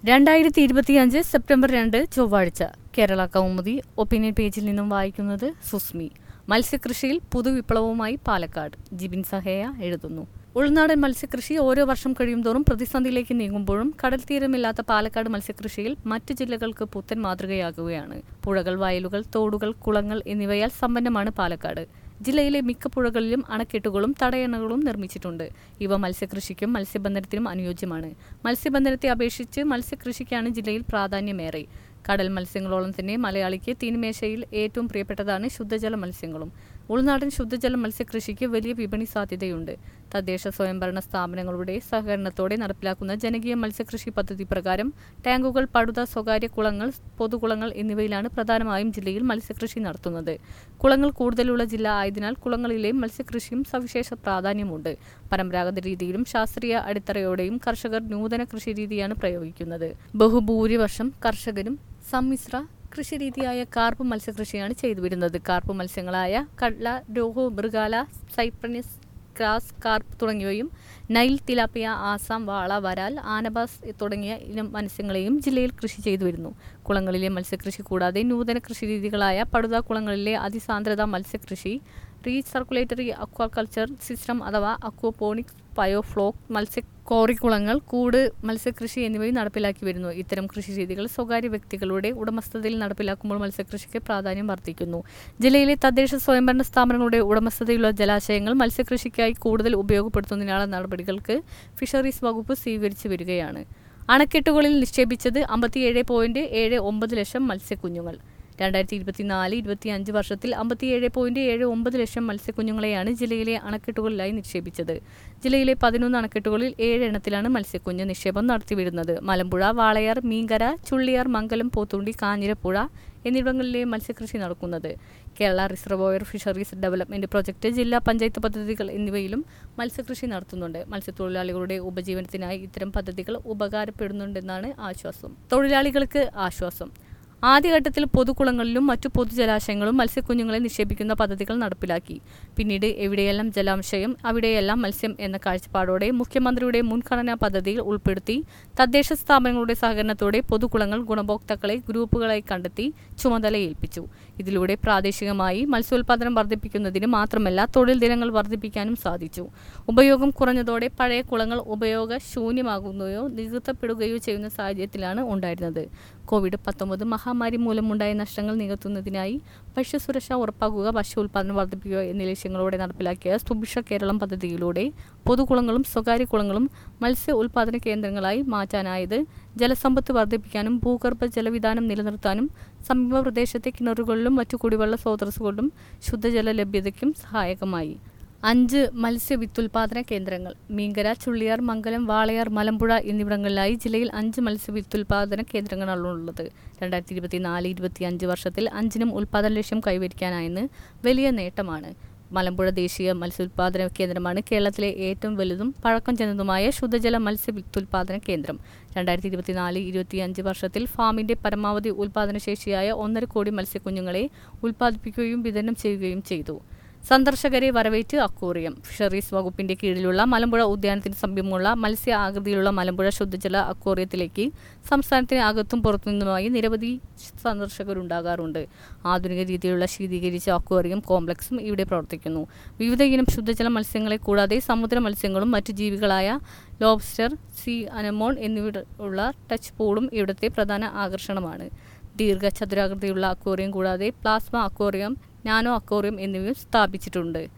രണ്ടായിരത്തി ഇരുപത്തിയഞ്ച് സെപ്റ്റംബർ രണ്ട് ചൊവ്വാഴ്ച കേരള കൗമുദി ഒപ്പീനിയൻ പേജിൽ നിന്നും വായിക്കുന്നത് സുസ്മി മത്സ്യകൃഷിയിൽ പുതുവിപ്ലവവുമായി പാലക്കാട് ജിബിൻ സഹേയ എഴുതുന്നു ഉൾനാടൻ മത്സ്യകൃഷി ഓരോ വർഷം കഴിയുംതോറും പ്രതിസന്ധിയിലേക്ക് നീങ്ങുമ്പോഴും കടൽ തീരമില്ലാത്ത പാലക്കാട് മത്സ്യകൃഷിയിൽ മറ്റ് ജില്ലകൾക്ക് പുത്തൻ മാതൃകയാകുകയാണ് പുഴകൾ വയലുകൾ തോടുകൾ കുളങ്ങൾ എന്നിവയാൽ സമ്പന്നമാണ് പാലക്കാട് ജില്ലയിലെ മിക്ക പുഴകളിലും അണക്കെട്ടുകളും തടയണകളും നിർമ്മിച്ചിട്ടുണ്ട് ഇവ മത്സ്യകൃഷിക്കും മത്സ്യബന്ധനത്തിനും അനുയോജ്യമാണ് മത്സ്യബന്ധനത്തെ അപേക്ഷിച്ച് മത്സ്യകൃഷിക്കാണ് ജില്ലയിൽ പ്രാധാന്യമേറെ കടൽ മത്സ്യങ്ങളോളം തന്നെ മലയാളിക്ക് തീൻമേശയിൽ ഏറ്റവും പ്രിയപ്പെട്ടതാണ് ശുദ്ധജല മത്സ്യങ്ങളും ഉൾനാടൻ ശുദ്ധജല മത്സ്യകൃഷിക്ക് വലിയ വിപണി സാധ്യതയുണ്ട് തദ്ദേശ സ്വയംഭരണ സ്ഥാപനങ്ങളുടെ സഹകരണത്തോടെ നടപ്പിലാക്കുന്ന ജനകീയ മത്സ്യകൃഷി പദ്ധതി പ്രകാരം ടാങ്കുകൾ പടുത സ്വകാര്യ കുളങ്ങൾ പൊതുകുളങ്ങൾ എന്നിവയിലാണ് പ്രധാനമായും ജില്ലയിൽ മത്സ്യകൃഷി നടത്തുന്നത് കുളങ്ങൾ കൂടുതലുള്ള ജില്ല ആയതിനാൽ കുളങ്ങളിലെ മത്സ്യകൃഷിയും സവിശേഷ പ്രാധാന്യമുണ്ട് പരമ്പരാഗത രീതിയിലും ശാസ്ത്രീയ അടിത്തറയോടെയും കർഷകർ നൂതന കൃഷിരീതിയാണ് പ്രയോഗിക്കുന്നത് ബഹുഭൂരിപക്ഷം കർഷകരും സമ്മിശ്ര കൃഷിരീതിയായ കാർപ്പ് മത്സ്യകൃഷിയാണ് ചെയ്തു വരുന്നത് കാർപ്പ് മത്സ്യങ്ങളായ catla rohu mrigal cyprinus grass carp തുടങ്ങിയവയും നൈൽ തിലാപ്പിയ ആസാം വാള വരാൽ ആനബാസ് തുടങ്ങിയ ഇനം മത്സ്യങ്ങളെയും ജില്ലയിൽ കൃഷി ചെയ്തു വരുന്നു കുളങ്ങളിലെ മത്സ്യകൃഷി കൂടാതെ നൂതന കൃഷിരീതികളായ പടുത കുളങ്ങളിലെ അതിസാന്ദ്രത മത്സ്യകൃഷി റീച്ച് സർക്കുലേറ്ററി അക്വാകൾച്ചർ സിസ്റ്റം അഥവാ അക്വപോണിക്സ് ബയോഫ്ലോക്ക് മത്സ്യ കോറിക്കുളങ്ങൾ കൂട് മത്സ്യകൃഷി എന്നിവയും നടപ്പിലാക്കി വരുന്നു ഇത്തരം കൃഷിരീതികൾ സ്വകാര്യ വ്യക്തികളുടെ ഉടമസ്ഥതയിൽ നടപ്പിലാക്കുമ്പോൾ മത്സ്യകൃഷിക്ക് പ്രാധാന്യം വർദ്ധിക്കുന്നു ജില്ലയിലെ തദ്ദേശ സ്വയംഭരണ സ്ഥാപനങ്ങളുടെ ഉടമസ്ഥതയിലുള്ള ജലാശയങ്ങൾ മത്സ്യകൃഷിക്കായി കൂടുതൽ ഉപയോഗപ്പെടുത്തുന്നതിനുള്ള നടപടികൾക്ക് ഫിഷറീസ് വകുപ്പ് സ്വീകരിച്ചു വരികയാണ് അണക്കെട്ടുകളിൽ നിക്ഷേപിച്ചത് അമ്പത്തിയേഴ് പോയിന്റ് ഏഴ് ഒമ്പത് ലക്ഷം മത്സ്യക്കുഞ്ഞുങ്ങൾ രണ്ടായിരത്തി ഇരുപത്തിനാല് ഇരുപത്തി അഞ്ച് വർഷത്തിൽ അമ്പത്തിയേഴ് പോയിന്റ് ഏഴ് ഒമ്പത് ലക്ഷം മത്സ്യക്കുഞ്ഞുങ്ങളെയാണ് ജില്ലയിലെ അണക്കെട്ടുകളിലായി നിക്ഷേപിച്ചത് ജില്ലയിലെ പതിനൊന്ന് അണക്കെട്ടുകളിൽ ഏഴ് എണ്ണത്തിലാണ് മത്സ്യക്കുഞ്ഞ് നിക്ഷേപം നടത്തിവരുന്നത് മലമ്പുഴ വാളയാർ മീങ്കര ചുള്ളിയാർ മംഗലം പോത്തുണ്ടി കാഞ്ഞിരപ്പുഴ എന്നിവിടങ്ങളിലെ മത്സ്യകൃഷി നടക്കുന്നത് Kerala reservoir fisheries development project ജില്ലാ പഞ്ചായത്ത് പദ്ധതികൾ എന്നിവയിലും മത്സ്യകൃഷി നടത്തുന്നുണ്ട് മത്സ്യത്തൊഴിലാളികളുടെ ഉപജീവനത്തിനായി ഇത്തരം പദ്ധതികൾ ഉപകാരപ്പെടുന്നുണ്ടെന്നാണ് ആശ്വാസം തൊഴിലാളികൾക്ക് ആശ്വാസം ആദ്യഘട്ടത്തിൽ പൊതുകുളങ്ങളിലും മറ്റു പൊതുജലാശയങ്ങളും മത്സ്യക്കുഞ്ഞുങ്ങളെ നിക്ഷേപിക്കുന്ന പദ്ധതികൾ നടപ്പിലാക്കി പിന്നീട് എവിടെയെല്ലാം ജലാംശയം അവിടെയെല്ലാം മത്സ്യം എന്ന കാഴ്ചപ്പാടോടെ മുഖ്യമന്ത്രിയുടെ മുൻഗണനാ പദ്ധതിയിൽ ഉൾപ്പെടുത്തി തദ്ദേശ സ്ഥാപനങ്ങളുടെ സഹകരണത്തോടെ പൊതുകുളങ്ങൾ ഗുണഭോക്താക്കളെ ഗ്രൂപ്പുകളായി കണ്ടെത്തി ചുമതല ഏൽപ്പിച്ചു ഇതിലൂടെ പ്രാദേശികമായി മത്സ്യോൽപാദനം വർദ്ധിപ്പിക്കുന്നതിന് മാത്രമല്ല തൊഴിൽ ദിനങ്ങൾ വർദ്ധിപ്പിക്കാനും സാധിച്ചു ഉപയോഗം കുറഞ്ഞതോടെ പഴയ കുളങ്ങൾ ഉപയോഗശൂന്യമാകുകയോ നികത്തപ്പെടുകയോ ചെയ്യുന്ന സാഹചര്യത്തിലാണ് ഉണ്ടായിരുന്നത് കോവിഡ് പത്തൊമ്പത് മഹാമാരി മൂലമുണ്ടായ നഷ്ടങ്ങൾ നികത്തുന്നതിനായി ഭക്ഷ്യസുരക്ഷ ഉറപ്പാക്കുക ഭക്ഷ്യ ഉൽപ്പാദനം വർദ്ധിപ്പിക്കുക എന്നീ ലക്ഷ്യങ്ങളോടെ നടപ്പിലാക്കിയ സുഭിക്ഷ കേരളം പദ്ധതിയിലൂടെ പൊതുകുളങ്ങളും സ്വകാര്യ കുളങ്ങളും മത്സ്യ ഉൽപ്പാദന കേന്ദ്രങ്ങളായി മാറ്റാനായത് ജലസമ്പത്ത് വർദ്ധിപ്പിക്കാനും ഭൂഗർഭ ജലവിധാനം നിലനിർത്താനും സമീപ പ്രദേശത്തെ കിണറുകളിലും മറ്റു കുടിവെള്ള സ്രോതസ്സുകളിലും ശുദ്ധജല ലഭ്യതയ്ക്കും സഹായകമായി അഞ്ച് മത്സ്യ വിത്തുൽപാദന കേന്ദ്രങ്ങൾ മീങ്കര ചുള്ളിയാർ മംഗലം വാളയാർ മലമ്പുഴ എന്നിവിടങ്ങളിലായി ജില്ലയിൽ അഞ്ച് മത്സ്യ വിത്തുൽപാദന കേന്ദ്രങ്ങളാണുള്ളത് രണ്ടായിരത്തി ഇരുപത്തി നാല് ഇരുപത്തി അഞ്ച് വർഷത്തിൽ അഞ്ചിനും ഉൽപാദന ലക്ഷ്യം കൈവരിക്കാനായെന്ന് വലിയ നേട്ടമാണ് മലമ്പുഴ ദേശീയ മത്സ്യോൽപാദന കേന്ദ്രമാണ് കേരളത്തിലെ ഏറ്റവും വലുതും പഴക്കം ചെന്നതുമായ ശുദ്ധജല മത്സ്യ വിത്തുൽപാദന കേന്ദ്രം രണ്ടായിരത്തി ഇരുപത്തിനാല് ഇരുപത്തിയഞ്ച് വർഷത്തിൽ ഫാമിന്റെ പരമാവധി ഉൽപാദനശേഷിയായ ഒന്നര കോടി മത്സ്യക്കുഞ്ഞുങ്ങളെ ഉൽപ്പാദിപ്പിക്കുകയും വിതരണം ചെയ്യുകയും ചെയ്തു സന്ദർശകരെ വരവേറ്റ് അക്വേറിയം ഫിഷറീസ് വകുപ്പിന്റെ കീഴിലുള്ള മലമ്പുഴ ഉദ്യാനത്തിന് സമീപമുള്ള മത്സ്യ ആകൃതിയിലുള്ള മലമ്പുഴ ശുദ്ധജല അക്വേറിയത്തിലേക്ക് സംസ്ഥാനത്തിന് അകത്തും പുറത്തുനിന്നുമായി നിരവധി സന്ദർശകരുണ്ടാകാറുണ്ട് ആധുനിക രീതിയിലുള്ള ശീതീകരിച്ച അക്വേറിയം കോംപ്ലക്സും ഇവിടെ പ്രവർത്തിക്കുന്നു വിവിധ ഇനം ശുദ്ധജല മത്സ്യങ്ങളെ കൂടാതെ സമുദ്ര മത്സ്യങ്ങളും മറ്റു ജീവികളായ ലോബ്സ്റ്റർ സീ അനമോൺ എന്നിവ ഉള്ള ടച്ച് പൂളും ഇവിടുത്തെ പ്രധാന ആകർഷണമാണ് ദീർഘചതുരാകൃതിയുള്ള അക്വേറിയം കൂടാതെ പ്ലാസ്മ അക്വേറിയം നാനോ അക്വേറിയം എന്നിവയും സ്ഥാപിച്ചിട്ടുണ്ട്